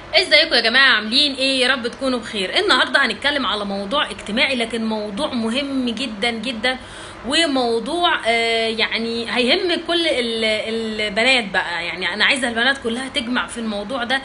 ازيكم يا جماعه عاملين ايه يا رب تكونوا بخير النهارده هنتكلم على موضوع اجتماعي لكن موضوع مهم جدا جدا وموضوع آه يعني هيهم كل ال- البنات بقى يعني انا عايزه البنات كلها تجمع في الموضوع ده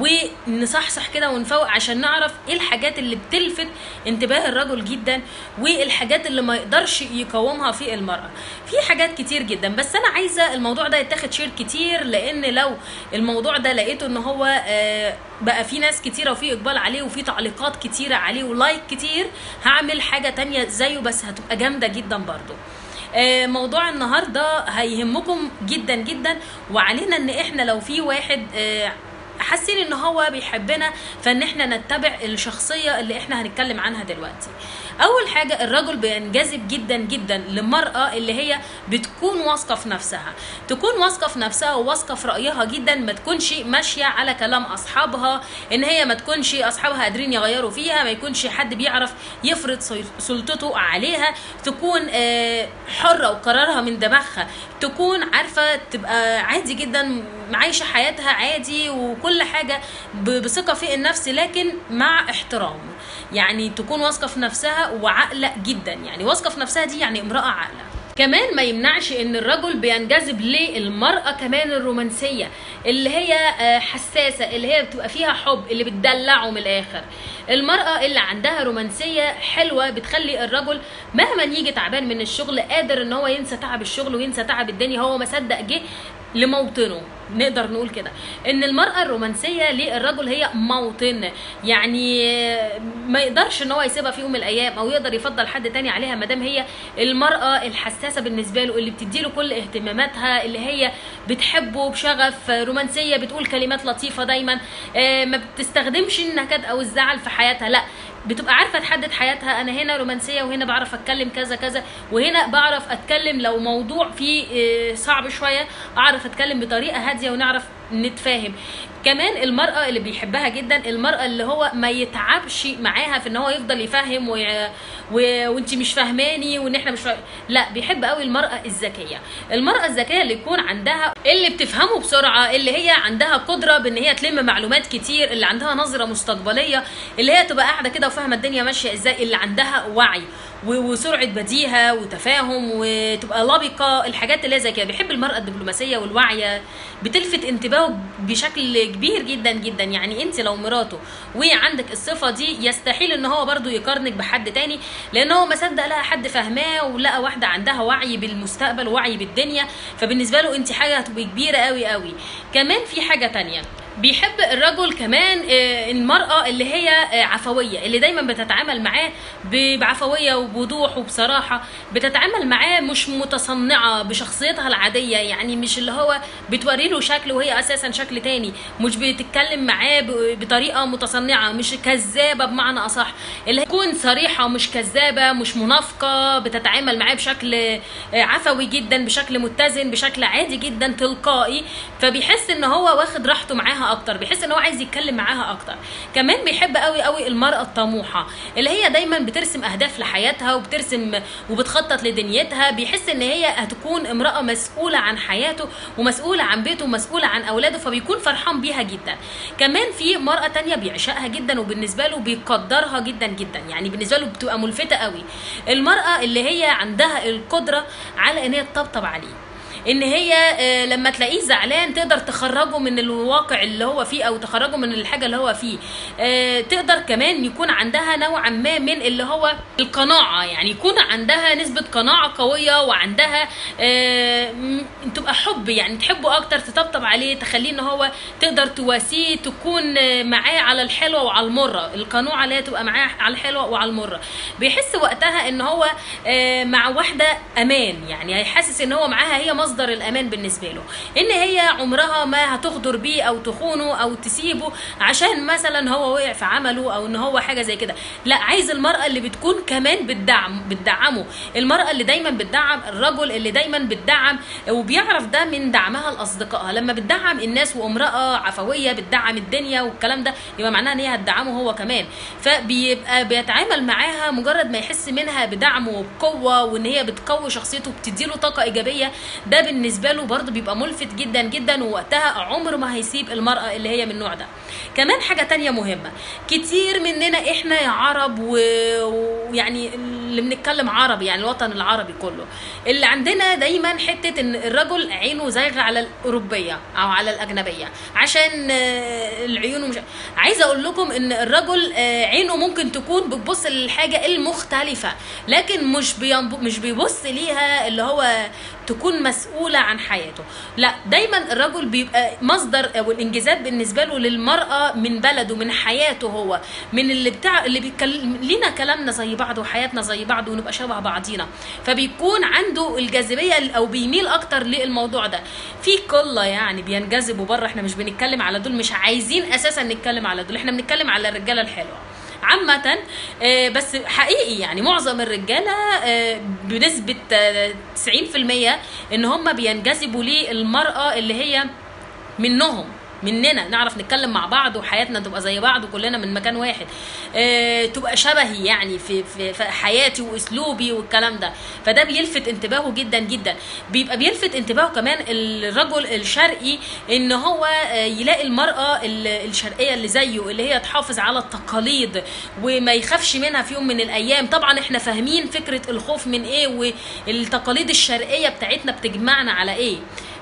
ونصحصح كده ونفوق عشان نعرف ايه الحاجات اللي بتلفت انتباه الرجل جدا والحاجات اللي ما يقدرش يقاومها في المرأة في حاجات كتير جدا بس انا عايزه الموضوع ده يتاخد شير كتير لان لو الموضوع ده لقيته ان هو آه بقى في ناس كتيرة وفي اقبال عليه وفي تعليقات كتيرة عليه ولايك كتير هعمل حاجة تانية زيه بس هتبقى جامدة جدا برضو آه، موضوع النهارده هيهمكم جدا جدا وعلينا ان احنا لو في واحد آه، حاسين ان هو بيحبنا فان احنا نتبع الشخصيه اللي احنا هنتكلم عنها دلوقتي اول حاجه الرجل بينجذب جدا جدا للمراه اللي هي بتكون واثقه في نفسها تكون واثقه في نفسها وواثقه في رايها جدا ما تكونش ماشيه على كلام اصحابها ان هي ما تكونش اصحابها قادرين يغيروا فيها ما يكونش حد بيعرف يفرض سي- سلطته عليها تكون آه، حره وقرارها من دماغها تكون عارفه تبقى عادي جدا عايشه حياتها عادي وكل حاجه ب- بثقه في النفس لكن مع احترام يعني تكون واثقه في نفسها وعاقله جدا يعني واثقه في نفسها دي يعني امراه عاقله كمان ما يمنعش ان الرجل بينجذب للمرأة كمان الرومانسية اللي هي آه، حساسة اللي هي بتبقى فيها حب اللي بتدلعه من الاخر المرأة اللي عندها رومانسية حلوة بتخلي الرجل مهما يجي تعبان من الشغل قادر ان هو ينسى تعب الشغل وينسى تعب الدنيا هو ما صدق جه لموطنه نقدر نقول كده ان المرأة الرومانسية للرجل هي موطن يعني آه، ما يقدرش ان هو يسيبها في يوم من الايام او يقدر يفضل حد تاني عليها ما دام هي المرأة الحساسة بالنسبة له اللي بتديله كل اهتماماتها اللي هي بتحبه بشغف آه، رومانسية بتقول كلمات لطيفة دايما آه، ما بتستخدمش النكد او الزعل في حياتها لا بتبقى عارفه تحدد حياتها انا هنا رومانسيه وهنا بعرف اتكلم كذا كذا وهنا بعرف اتكلم لو موضوع فيه آه، صعب شويه اعرف اتكلم بطريقه هاديه ونعرف نتفاهم كمان المرأة اللي بيحبها جدا المرأة اللي هو ما يتعبش معاها في ان هو يفضل يفهم و... و... وانت مش فاهماني وان احنا مش فاهم... لا بيحب قوي المرأة الذكية المرأة الذكية اللي يكون عندها اللي بتفهمه بسرعة اللي هي عندها قدرة بان هي تلم معلومات كتير اللي عندها نظرة مستقبلية اللي هي تبقى قاعدة كده وفاهمة الدنيا ماشية ازاي اللي عندها وعي و- وسرعه بديهه وتفاهم وتبقى لبقه الحاجات اللي هي زي كده بيحب المراه الدبلوماسيه والواعيه بتلفت انتباهه بشكل كبير جدا جدا يعني انت لو مراته وعندك الصفه دي يستحيل ان هو برضو يقارنك بحد تاني لان هو ما صدق لقى حد فاهماه ولقى واحده عندها وعي بالمستقبل ووعي بالدنيا فبالنسبه له انت حاجه هتبقى كبيره قوي قوي كمان في حاجه تانية بيحب الرجل كمان آه، المرأة اللي هي آه، عفوية اللي دايما بتتعامل معاه ب- بعفوية وبوضوح وبصراحة بتتعامل معاه مش متصنعة بشخصيتها العادية يعني مش اللي هو بتوري له شكل وهي أساسا شكل تاني مش بتتكلم معاه ب- بطريقة متصنعة مش كذابة بمعنى أصح اللي هي تكون صريحة مش كذابة مش منافقة بتتعامل معاه بشكل آه، عفوي جدا بشكل متزن بشكل عادي جدا تلقائي فبيحس ان هو واخد راحته معاها اكتر بيحس ان هو عايز يتكلم معاها اكتر كمان بيحب قوي قوي المرأة الطموحة اللي هي دايما بترسم اهداف لحياتها وبترسم وبتخطط لدنيتها بيحس ان هي هتكون امرأة مسؤولة عن حياته ومسؤولة عن بيته ومسؤولة عن اولاده فبيكون فرحان بيها جدا كمان في مرأة تانية بيعشقها جدا وبالنسبة له بيقدرها جدا جدا يعني بالنسبة له بتبقى ملفتة قوي المرأة اللي هي عندها القدرة على ان هي تطبطب عليه ان هي آه، لما تلاقيه زعلان تقدر تخرجه من الواقع اللي هو فيه او تخرجه من الحاجه اللي هو فيه آه، تقدر كمان يكون عندها نوعا ما من اللي هو القناعه يعني يكون عندها نسبه قناعه قويه وعندها آه، م- تبقى حب يعني تحبه اكتر تطبطب عليه تخليه ان هو تقدر تواسيه تكون آه، معاه على الحلوه وعلى المره القنوعه اللي هي تبقى معاه على الحلوه وعلى المره بيحس وقتها ان هو آه، مع واحده امان يعني هيحسس ان هو معاها هي مصدر الامان بالنسبه له ان هي عمرها ما هتغدر بيه او تخونه او تسيبه عشان مثلا هو وقع في عمله او ان هو حاجه زي كده لا عايز المراه اللي بتكون كمان بتدعم بتدعمه المراه اللي دايما بتدعم الرجل اللي دايما بتدعم وبيعرف ده من دعمها لاصدقائها لما بتدعم الناس وامراه عفويه بتدعم الدنيا والكلام ده يبقى معناها ان هي هتدعمه هو كمان فبيبقى بيتعامل معاها مجرد ما يحس منها بدعم وبقوه وان هي بتقوي شخصيته وبتديله طاقه ايجابيه ده ده بالنسبه له برضه بيبقى ملفت جدا جدا ووقتها عمره ما هيسيب المراه اللي هي من النوع ده كمان حاجه تانية مهمه كتير مننا احنا يا عرب و- ويعني اللي بنتكلم عربي يعني الوطن العربي كله اللي عندنا دايما حته ان الرجل عينه زايغه على الاوروبيه او على الاجنبيه عشان آه، العيون ومش عايزه اقول لكم ان الرجل آه، عينه ممكن تكون بتبص للحاجه المختلفه لكن مش بينب... مش بيبص ليها اللي هو تكون مسؤولة عن حياته لا دايما الرجل بيبقى مصدر او الانجازات بالنسبة له للمرأة من بلده من حياته هو من اللي بتاع اللي بيتكلم لينا كلامنا زي بعض وحياتنا زي بعض ونبقى شبه بعضينا فبيكون عنده الجاذبية او بيميل اكتر للموضوع ده في قلة يعني بينجذبوا بره احنا مش بنتكلم على دول مش عايزين اساسا نتكلم على دول احنا بنتكلم على الرجالة الحلوة عامة آه، بس حقيقي يعني معظم الرجالة آه، بنسبة آه، 90% ان هم بينجذبوا للمرأة اللي هي منهم مننا نعرف نتكلم مع بعض وحياتنا تبقى زي بعض وكلنا من مكان واحد آه، تبقى شبهي يعني في, في, في حياتي واسلوبي والكلام ده فده بيلفت انتباهه جدا جدا بيبقى بيلفت انتباهه كمان الرجل الشرقي ان هو آه، يلاقي المرأة ال- الشرقية اللي زيه اللي هي تحافظ على التقاليد وما يخافش منها في يوم من الايام طبعا احنا فاهمين فكرة الخوف من ايه والتقاليد الشرقية بتاعتنا بتجمعنا على ايه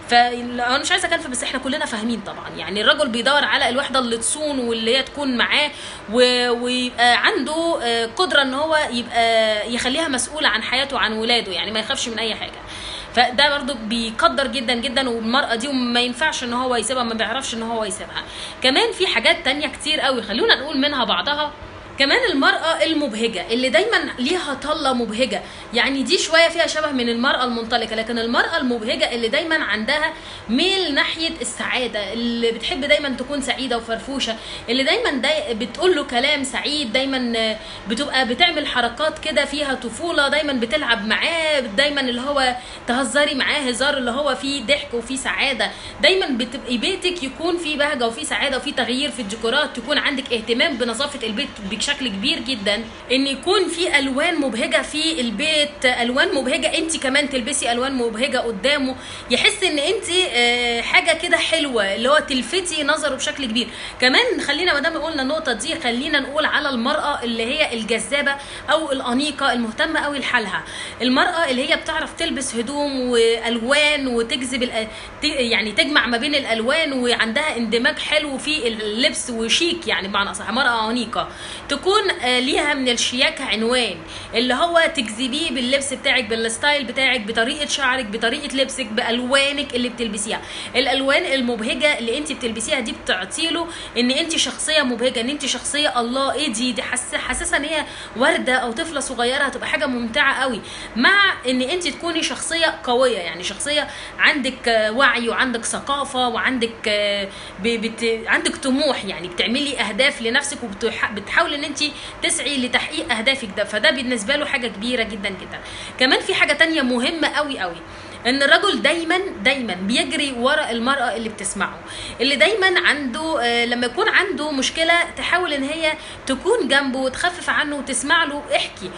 فانا مش عايزه اكلف بس احنا كلنا فاهمين طبعا يعني الرجل بيدور على الوحده اللي تصون واللي هي تكون معاه و- ويبقى عنده آه، قدره ان هو يبقى يخليها مسؤوله عن حياته وعن ولاده يعني ما يخافش من اي حاجه فده برضو بيقدر جدا جدا والمرأة دي وما ينفعش ان هو يسيبها ما بيعرفش ان هو يسيبها كمان في حاجات تانية كتير قوي خلونا نقول منها بعضها كمان المرأة المبهجة اللي دايما ليها طلة مبهجة يعني دي شوية فيها شبه من المرأة المنطلقة لكن المرأة المبهجة اللي دايما عندها ميل ناحية السعادة اللي بتحب دايما تكون سعيدة وفرفوشة اللي دايما داي بتقول له كلام سعيد دايما آه، بتبقى بتعمل حركات كده فيها طفولة دايما بتلعب معاه دايما اللي هو تهزري معاه هزار اللي هو فيه ضحك وفيه سعادة دايما بتبقي بيتك يكون فيه بهجة وفيه سعادة وفيه تغيير في الديكورات تكون عندك اهتمام بنظافة البيت بشكل كبير جدا ان يكون في الوان مبهجة في البيت الوان مبهجة انت كمان تلبسي الوان مبهجة قدامه يحس ان انت آه، حاجة كده حلوة اللي هو تلفتي نظره بشكل كبير كمان خلينا ما دام قلنا النقطة دي خلينا نقول على المرأة اللي هي الجذابة او الانيقة المهتمة قوي لحالها المرأة اللي هي بتعرف تلبس هدوم والوان وتجذب الأ- ت- يعني تجمع ما بين الالوان وعندها اندماج حلو في اللبس وشيك يعني بمعنى اصح مرأة انيقة تكون آه، ليها من الشياكة عنوان اللي هو تجذبيه باللبس بتاعك بالستايل بتاعك بطريقة شعرك بطريقة لبسك بالوانك اللي بتلبسيها الالوان المبهجة اللي انت بتلبسيها دي بتعطيله ان انت شخصية مبهجة ان انت شخصية الله ايه دي دي حس حاسسها ان هي وردة او طفلة صغيرة هتبقى حاجة ممتعة قوي مع ان انت تكوني شخصية قوية يعني شخصية عندك آه، وعي وعندك ثقافة وعندك آه، ب- بت... عندك طموح يعني بتعملي اهداف لنفسك وبتحاولي ان انت تسعي لتحقيق اهدافك ده فده بالنسبة له حاجة كبيرة جدا جدا كمان في حاجة تانية مهمة قوي قوي ان الرجل دايما دايما بيجري ورا المرأة اللي بتسمعه اللي دايما عنده آه، لما يكون عنده مشكلة تحاول ان هي تكون جنبه وتخفف عنه وتسمع له احكي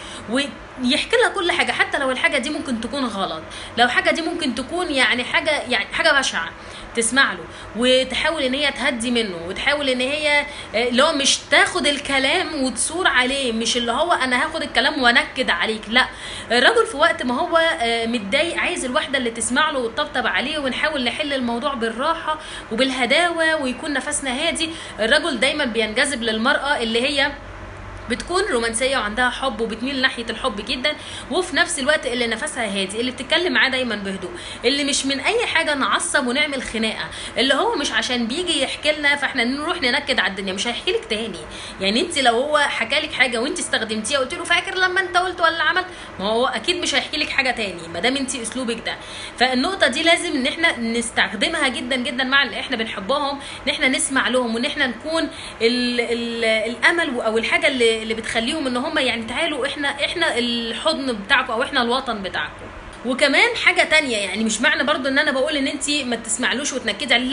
ويحكي لها كل حاجة حتى لو الحاجة دي ممكن تكون غلط لو حاجة دي ممكن تكون يعني حاجة يعني حاجة بشعة تسمع له وتحاول ان هي تهدي منه وتحاول ان هي آه، اللي هو مش تاخد الكلام وتصور عليه مش اللي هو انا هاخد الكلام وانكد عليك لا الرجل في وقت ما هو آه، متضايق عايز الواحده اللي تسمع له وتطبطب عليه ونحاول نحل الموضوع بالراحه وبالهداوه ويكون نفسنا هادي الرجل دايما بينجذب للمراه اللي هي بتكون رومانسيه وعندها حب وبتميل ناحيه الحب جدا وفي نفس الوقت اللي نفسها هادي اللي بتتكلم معاه دايما بهدوء اللي مش من اي حاجه نعصب ونعمل خناقه اللي هو مش عشان بيجي يحكي لنا فاحنا نروح ننكد على الدنيا مش هيحكي لك تاني يعني انت لو هو حكى لك حاجه وانت استخدمتيها وقلت له فاكر لما انت قلت ولا عملت ما هو اكيد مش هيحكي لك حاجه تاني ما دام انت اسلوبك ده فالنقطه دي لازم ان احنا نستخدمها جدا جدا مع اللي احنا بنحبهم ان احنا نسمع لهم وان احنا نكون ال ال الامل او الحاجه اللي, اللي بتخليهم ان هم يعني تعالوا احنا احنا الحضن بتاعكم او احنا الوطن بتاعكم وكمان حاجة تانية يعني مش معنى برضو ان انا بقول ان انت ما تسمعلوش وتنكدي عليه لا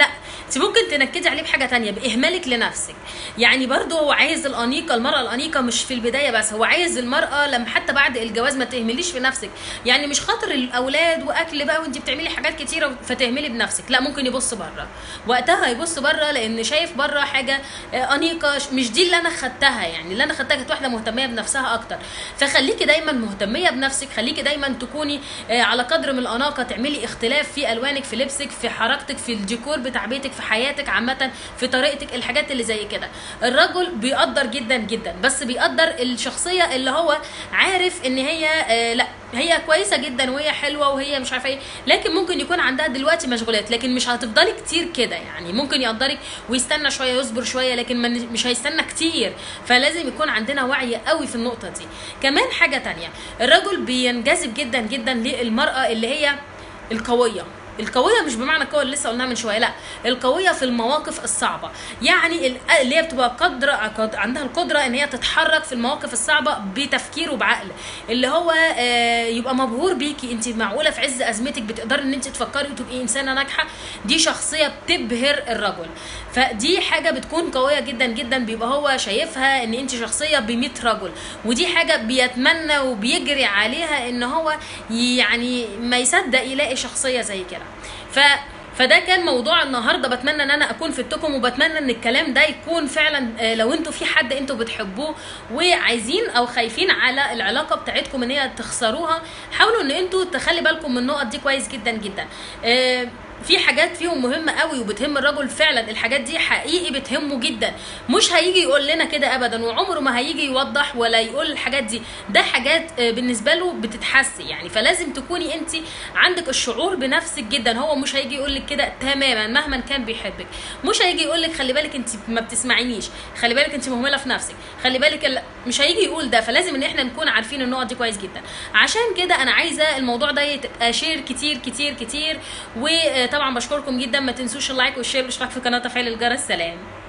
انت ممكن تنكدي عليه بحاجه تانية باهمالك لنفسك يعني برضه هو عايز الانيقه المراه الانيقه مش في البدايه بس هو عايز المراه لما حتى بعد الجواز ما تهمليش في نفسك يعني مش خاطر الاولاد واكل بقى وانت بتعملي حاجات كتيره فتهملي بنفسك لا ممكن يبص بره وقتها يبص بره لان شايف بره حاجه آه، انيقه مش دي اللي انا خدتها يعني اللي انا خدتها كانت واحده مهتميه بنفسها اكتر فخليكي دايما مهتميه بنفسك خليكي دايما تكوني آه، على قدر من الاناقه تعملي اختلاف في الوانك في لبسك في حركتك في الديكور بتاع بيتك في حياتك عامه في طريقتك الحاجات اللي زي كده الرجل بيقدر جدا جدا بس بيقدر الشخصيه اللي هو عارف ان هي آه، لا هي كويسه جدا وهي حلوه وهي مش عارفه ايه لكن ممكن يكون عندها دلوقتي مشغولات لكن مش هتفضلي كتير كده يعني ممكن يقدرك ويستنى شويه يصبر شويه لكن من- مش هيستنى كتير فلازم يكون عندنا وعي قوي في النقطه دي كمان حاجه تانية الرجل بينجذب جدا جدا للمراه اللي هي القويه القويه مش بمعنى القوه اللي لسه قلناها من شويه لا القويه في المواقف الصعبه يعني ال- اللي هي بتبقى قدره قد- عندها القدره ان هي تتحرك في المواقف الصعبه بتفكير وبعقل اللي هو آه، يبقى مبهور بيكي انت معقوله في عز ازمتك بتقدري ان انت تفكري وتبقي انسانه ناجحه دي شخصيه بتبهر الرجل فدي حاجه بتكون قويه جدا جدا بيبقى هو شايفها ان انت شخصيه ب 100 رجل ودي حاجه بيتمنى وبيجري عليها ان هو يعني ما يصدق يلاقي شخصيه زي كده ف فده كان موضوع النهارده بتمنى ان انا اكون فدتكم وبتمنى ان الكلام ده يكون فعلا آه، لو انتوا في حد انتوا بتحبوه وعايزين او خايفين على العلاقه بتاعتكم ان هي تخسروها حاولوا ان انتوا تخلي بالكم من النقط دي كويس جدا جدا آه، في حاجات فيهم مهمه قوي وبتهم الرجل فعلا الحاجات دي حقيقي بتهمه جدا مش هيجي يقول لنا كده ابدا وعمره ما هيجي يوضح ولا يقول الحاجات دي ده حاجات آه، بالنسبه له بتتحس يعني فلازم تكوني انت عندك الشعور بنفسك جدا هو مش هيجي يقول لك كده تماما مهما كان بيحبك مش هيجي يقول لك خلي بالك انت ما بتسمعينيش خلي بالك انت مهمله في نفسك خلي بالك ال- مش هيجي يقول ده فلازم ان احنا نكون عارفين النقط دي كويس جدا عشان كده انا عايزه الموضوع ده يبقى شير كتير كتير كتير وطبعا بشكركم جدا ما تنسوش اللايك والشير والاشتراك في قناه تفعيل الجرس سلام